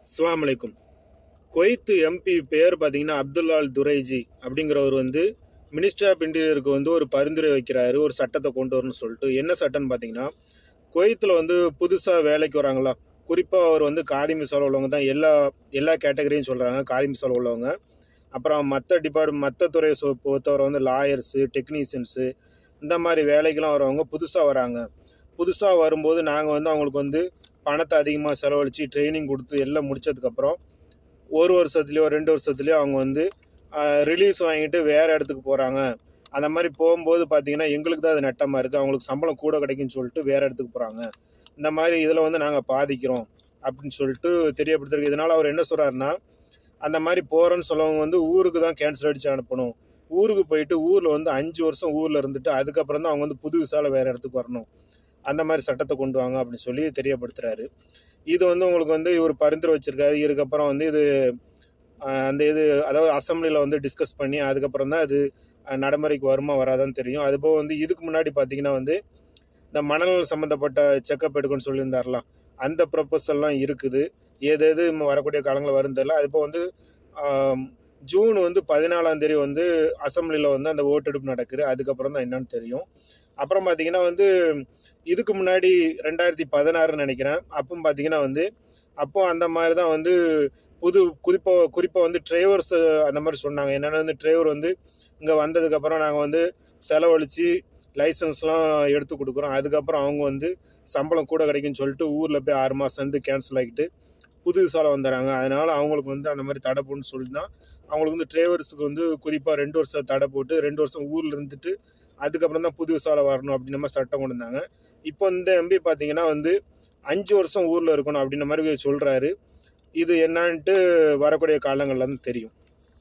அஸ்ஸலாமு அலைக்கும் Kuwait MP பேர் பார்த்தீங்கன்னா அப்துல்லால் துரைஜி அப்படிங்கிறவர் வந்து மினிஸ்டர் ஆஃப் இன்டீரியருக்கு வந்து ஒரு பரிந்துரை வைக்கிறாரு ஒரு சட்டத்தை கொண்டு வரணும்னு சொல்லிட்டு என்ன சட்டம்னு பார்த்தீங்கன்னா குவைத்தில் வந்து புதுசாக வேலைக்கு வராங்களா குறிப்பாக அவர் வந்து காதி மிசால் உள்ளவங்க தான் எல்லா எல்லா கேட்டகரியும் சொல்கிறாங்க காதி மிசால் உள்ளவங்க அப்புறம் மற்ற டிபார்ட்மெண்ட் மற்ற துறையை சொ பொறுத்தவரை வந்து லாயர்ஸு டெக்னீஷியன்ஸு இந்த மாதிரி வேலைக்கெல்லாம் வரவங்க புதுசாக வராங்க புதுசாக வரும்போது நாங்கள் வந்து அவங்களுக்கு வந்து பணத்தை அதிகமாக செலவழித்து ட்ரைனிங் கொடுத்து எல்லாம் முடிச்சதுக்கப்புறம் ஒரு வருஷத்துலேயோ ரெண்டு வருஷத்துலேயோ அவங்க வந்து ரிலீஸ் வாங்கிட்டு வேறு இடத்துக்கு போகிறாங்க அந்த மாதிரி போகும்போது பார்த்தீங்கன்னா எங்களுக்கு தான் அது நட்டமாக இருக்குது அவங்களுக்கு சம்பளம் கூட கிடைக்குன்னு சொல்லிட்டு வேறு இடத்துக்கு போகிறாங்க இந்த மாதிரி இதில் வந்து நாங்கள் பாதிக்கிறோம் அப்படின்னு சொல்லிட்டு தெரியப்படுத்திருக்கு இதனால் அவர் என்ன சொல்கிறாருன்னா அந்த மாதிரி போகிறோன்னு சொல்லவங்க வந்து ஊருக்கு தான் கேன்சல் அடித்து அனுப்பணும் ஊருக்கு போயிட்டு ஊரில் வந்து அஞ்சு வருஷம் ஊரில் இருந்துட்டு அதுக்கப்புறம் தான் அவங்க வந்து புது விசால வேறு இடத்துக்கு வரணும் அந்த மாதிரி சட்டத்தை கொண்டு வாங்க அப்படின்னு சொல்லி தெரியப்படுத்துறாரு இது வந்து உங்களுக்கு வந்து இவர் பரிந்துரை வச்சிருக்காரு இதுக்கப்புறம் வந்து இது ஆஹ், அந்த இது அதாவது அசம்பிளியில் வந்து டிஸ்கஸ் பண்ணி அதுக்கப்புறம் தான் அது ஆஹ், நடைமுறைக்கு வருமா வராதான்னு தெரியும் அதுபோக வந்து இதுக்கு முன்னாடி பார்த்தீங்கன்னா வந்து இந்த மணல் சம்மந்தப்பட்ட செக்கப் எடுக்கணும்னு சொல்லியிருந்தாரலாம் அந்த ப்ரொப்போசல்லாம் இருக்குது ஏது எது இன்னும் வரக்கூடிய காலங்களில் வரும் தெரியல அதுபோக வந்து ஆம், ஜூன் வந்து பதினாலாம் தேதி வந்து அசம்பிளியில் வந்து அந்த ஓட்டெடுப்பு நடக்குது அதுக்கப்புறம் தான் என்னன்னு தெரியும் அப்புறம் பார்த்தீங்கன்னா வந்து இதுக்கு முன்னாடி ரெண்டாயிரத்தி பதினாறுன்னு நினைக்கிறேன் அப்போ பார்த்தீங்கன்னா வந்து அப்போ அந்த மாதிரி தான் வந்து புது குறிப்பாக குறிப்பாக வந்து டிரைவர்ஸ் அந்த மாதிரி சொன்னாங்க என்னென்னா வந்து டிரைவர் வந்து இங்கே வந்ததுக்கப்புறம் நாங்கள் வந்து செலவழித்து லைசன்ஸ்லாம் எடுத்து கொடுக்குறோம் அதுக்கப்புறம் அவங்க வந்து சம்பளம் கூட கிடைக்குன்னு சொல்லிட்டு ஊரில் போய் ஆறு மாதம் வந்து கேன்சல் ஆகிட்டு புது விசாலம் வந்துடுறாங்க அதனால் அவங்களுக்கு வந்து அந்த மாதிரி தடை போடணும்னு சொல்லி தான் அவங்களுக்கு வந்து டிரைவர்ஸுக்கு வந்து குறிப்பாக ரெண்டு வருஷம் தடை போட்டு ரெண்டு வருஷம் ஊரில் இருந்துட்டு அதுக்கப்புறம் தான் புது விசாலம் வரணும் அப்படின்ற மாதிரி சட்டம் கொண்டு வந்தாங்க இப்போ இந்த எம்பி பார்த்தீங்கன்னா வந்து அஞ்சு வருஷம் ஊரில் இருக்கணும் அப்படின்ற மாதிரி சொல்கிறாரு இது என்னன்ட்டு வரக்கூடிய காலங்களில் வந்து தெரியும்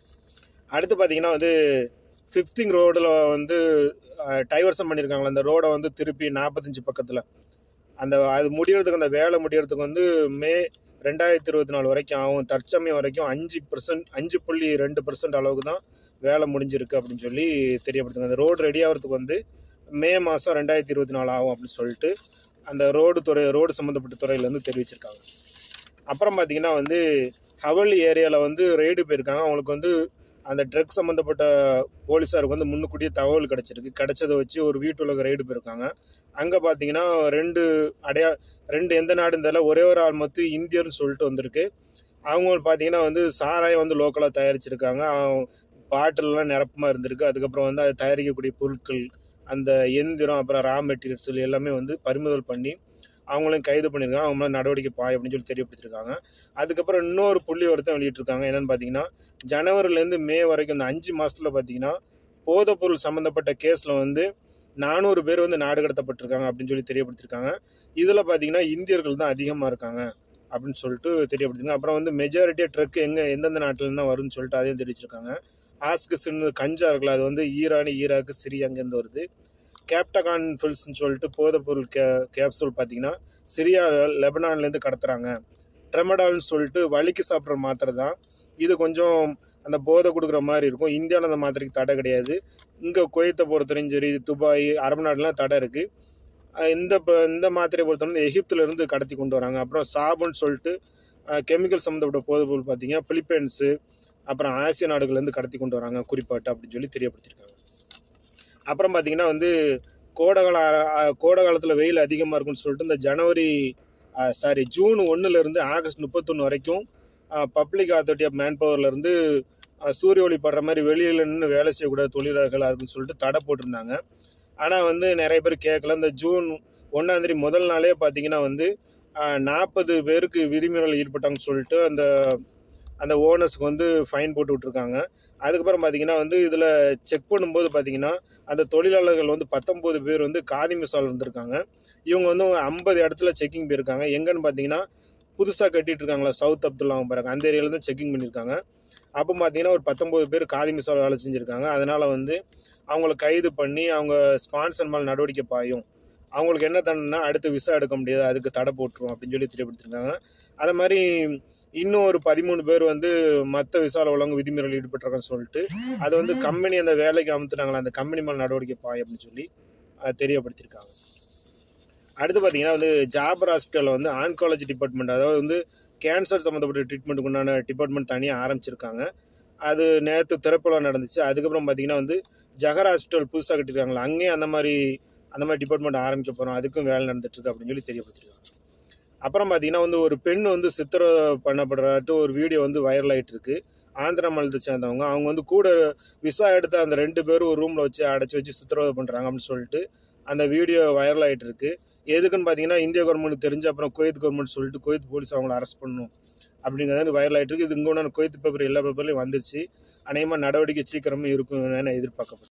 அடுத்து பார்த்தீங்கன்னா வந்து ஃபிஃப்திங் ரோடில் வந்து டைவர்சன் பண்ணியிருக்காங்களா அந்த ரோடை வந்து திருப்பி நாற்பத்தஞ்சு பக்கத்தில் அந்த அது முடியறதுக்கு அந்த வேலை முடியறதுக்கு வந்து மே ரெண்டாயிரத்தி இருபத்தி நாலு வரைக்கும் ஆகும் தற்சமயம் வரைக்கும் அஞ்சு பர்சன்ட் அஞ்சு புள்ளி ரெண்டு பர்சன்ட் அளவுக்கு தான் வேலை முடிஞ்சிருக்கு அப்படின்னு சொல்லி தெரியப்படுத்துங்க அந்த ரோடு ரெடி ஆகிறதுக்கு வந்து மே மாதம் ரெண்டாயிரத்தி இருபத்தி நாலு ஆகும் அப்படின்னு சொல்லிட்டு அந்த ரோடு துறை ரோடு சம்மந்தப்பட்ட துறையிலேருந்து தெரிவிச்சிருக்காங்க அப்புறம் பார்த்தீங்கன்னா வந்து ஹவலி ஏரியாவில் வந்து ரெய்டு போயிருக்காங்க அவங்களுக்கு வந்து அந்த ட்ரக் சம்மந்தப்பட்ட போலீஸாருக்கு வந்து முன்னுக்கூட்டியே தகவல் கிடச்சிருக்கு கிடைச்சதை வச்சு ஒரு வீட்டுலக ரெய்டு போயிருக்காங்க அங்கே பார்த்தீங்கன்னா ரெண்டு அடையா ரெண்டு எந்த நாடுன்னு தெரியல ஒரே ஒரு ஆள் மொத்தம் இந்தியர்னு சொல்லிட்டு வந்திருக்கு அவங்க பார்த்தீங்கன்னா வந்து சாராயம் வந்து லோக்கலாக தயாரிச்சிருக்காங்க பாட்டிலெலாம் நிரப்பமாக இருந்திருக்கு அதுக்கப்புறம் வந்து அது தயாரிக்கக்கூடிய பொருட்கள் அந்த எந்திரம் அப்புறம் ரா மெட்டீரியல்ஸ் எல்லாமே வந்து பறிமுதல் பண்ணி அவங்களையும் கைது பண்ணியிருக்காங்க அவங்க மேலே நடவடிக்கை பாய் அப்படின்னு சொல்லி தெரியப்படுத்திருக்காங்க அதுக்கப்புறம் இன்னொரு புள்ளி ஒருத்தன் வெளியிட்டிருக்காங்க என்னன்னு பார்த்தீங்கன்னா ஜனவரிலேருந்து மே வரைக்கும் இந்த அஞ்சு மாதத்தில் பார்த்தீங்கன்னா போதைப்பொருள் சம்மந்தப்பட்ட கேஸில் வந்து நானூறு பேர் வந்து நாடு கடத்தப்பட்டிருக்காங்க அப்படின்னு சொல்லி தெரியப்படுத்திருக்காங்க இதில் பார்த்தீங்கன்னா இந்தியர்கள் தான் அதிகமாக இருக்காங்க அப்படின்னு சொல்லிட்டு தெரியப்படுத்திருக்காங்க அப்புறம் வந்து மெஜாரிட்டியாக ட்ரக் எங்கே எந்தெந்த நாட்டிலேருந்து தான் வரும்னு சொல்லிட்டு அதையும் தெரிவிச்சிருக்காங்க ஆஸ்கஸ்ன்னு கஞ்சா இருக்குல்ல அது வந்து ஈரான் ஈராக்கு சிரி அங்கேருந்து வருது கேப்டகான் ஃபில்ஸ்னு சொல்லிட்டு போதைப்பொருள் கே கேப்சூல் பார்த்தீங்கன்னா சிரியா லெபனான்லேருந்து கடத்துறாங்க ட்ரெமடால்னு சொல்லிட்டு வலிக்கு சாப்பிட்ற மாத்திரை தான் இது கொஞ்சம் அந்த போதை கொடுக்குற மாதிரி இருக்கும் இந்தியாவில் அந்த மாத்திரைக்கு தடை கிடையாது இங்கே குவைத்தை பொறுத்தவரையும் சரி துபாய் அரபு நாடுலாம் தடை இருக்குது இந்த ப- இந்த மாத்திரையை பொறுத்தவரை எகிப்துல இருந்து கடத்தி கொண்டு வராங்க அப்புறம் சாபுன்னு சொல்லிட்டு கெமிக்கல் சம்மந்தப்பட்ட போதைப்பொருள் பார்த்தீங்கன்னா பிலிப்பைன்ஸு அப்புறம் ஆசிய நாடுகள்லேருந்து கடத்தி கொண்டு வராங்க குறிப்பாட்டு அப்படின்னு சொல்லி தெரியப்படுத்தியிருக்காங்க அப்புறம் பார்த்தீங்கன்னா வந்து கோடைகால கோடை காலத்தில் வெயில் அதிகமாக இருக்கும்னு சொல்லிட்டு இந்த ஜனவரி சாரி ஜூன் ஒன்றுலேருந்து ஆகஸ்ட் முப்பத்தொன்று வரைக்கும் பப்ளிக் அத்தாரிட்டி ஆஃப் மேன் பவர்லேருந்து சூரிய ஒளி படுற மாதிரி வெளியில் நின்று வேலை செய்யக்கூடாத தொழிலாளர்களாக இருக்குன்னு சொல்லிட்டு தடை போட்டிருந்தாங்க ஆனால் வந்து நிறைய பேர் கேட்கல இந்த ஜூன் ஒன்றாந்தேதி முதல் நாளே பார்த்தீங்கன்னா வந்து நாற்பது பேருக்கு விதிமீறல் ஈடுபட்டாங்கன்னு சொல்லிட்டு அந்த அந்த ஓனர்ஸ்க்கு வந்து ஃபைன் போட்டு விட்ருக்காங்க அதுக்கப்புறம் பார்த்தீங்கன்னா வந்து இதில் செக் பண்ணும்போது பார்த்தீங்கன்னா அந்த தொழிலாளர்கள் வந்து பத்தொம்போது பேர் வந்து காதி மிசால் வந்திருக்காங்க இவங்க வந்து ஐம்பது இடத்துல செக்கிங் போயிருக்காங்க எங்கன்னு பார்த்தீங்கன்னா புதுசாக கட்டிட்டு இருக்காங்களா சவுத் அப்துல்லா பாருங்க அந்த ஏரியாவில் தான் செக்கிங் பண்ணியிருக்காங்க அப்போ பார்த்தீங்கன்னா ஒரு பத்தொம்போது பேர் காதி மிசால் வேலை செஞ்சுருக்காங்க அதனால் வந்து அவங்கள கைது பண்ணி அவங்க ஸ்பான்சர் மேலே நடவடிக்கை பாயும் அவங்களுக்கு என்ன தண்டனை அடுத்து விசா எடுக்க முடியாது அதுக்கு தடை போட்டுரும் அப்படின்னு சொல்லி தெரியப்படுத்திருக்காங்க அதே மாதிரி இன்னும் ஒரு பதிமூணு பேர் வந்து மற்ற விசால உள்ளவங்க விதிமீறல் ஈடுபட்டிருக்கான்னு சொல்லிட்டு அது வந்து கம்பெனி அந்த வேலைக்கு அமுத்துனாங்களா அந்த கம்பெனி மேலே நடவடிக்கை பாய் அப்படின்னு சொல்லி அஹ், தெரியப்படுத்தியிருக்காங்க அடுத்து பார்த்தீங்கன்னா வந்து ஜாபர் ஹாஸ்பிட்டலில் வந்து ஆன்காலஜி டிபார்ட்மெண்ட் அதாவது வந்து கேன்சர் சம்மந்தப்பட்ட ட்ரீட்மெண்ட்டுக்கு உண்டான டிபார்ட்மெண்ட் தனியாக ஆரம்பிச்சிருக்காங்க அது நேற்று திறப்புலாம் நடந்துச்சு அதுக்கப்புறம் பார்த்தீங்கன்னா வந்து ஜஹர் ஹாஸ்பிட்டல் புதுசாக கட்டிருக்காங்களா அங்கேயும் அந்த மாதிரி அந்த மாதிரி டிபார்ட்மெண்ட் ஆரம்பிக்க போகிறோம் அதுக்கும் வேலை நடந்துட்டு இருக்கு அப்படின்னு சொல்லி தெரியப்படுத்திருக்காங்க அப்புறம் பார்த்தீங்கன்னா வந்து ஒரு பெண் வந்து சித்திரவதை பண்ணப்படுறாட்டு ஒரு வீடியோ வந்து வைரல் ஆகிட்டு இருக்கு ஆந்திர மாநிலத்தை சேர்ந்தவங்க அவங்க வந்து கூட விசா எடுத்த அந்த ரெண்டு பேரும் ஒரு ரூமில் வச்சு அடைச்சி வச்சு சித்திரவதை பண்ணுறாங்க அப்படின்னு சொல்லிட்டு அந்த வீடியோ வைரல் ஆகிட்டு இருக்கு எதுக்குன்னு பார்த்தீங்கன்னா இந்திய கவர்மெண்ட் தெரிஞ்ச அப்புறம் குவைத் கவர்மெண்ட் சொல்லிட்டு குவைத் போலீஸ் அவங்கள அரெஸ்ட் பண்ணணும் அப்படிங்கிறது வைரல் ஆகிட்டு இருக்கு இது இங்கே உண்டான குவைத் பேப்பர் எல்லா பேப்பர்லையும் வந்துருச்சு அநேகமாக நடவடிக்கை சீக்கிரமே இருக்கும் என எதிர்பார்க்கப்படுது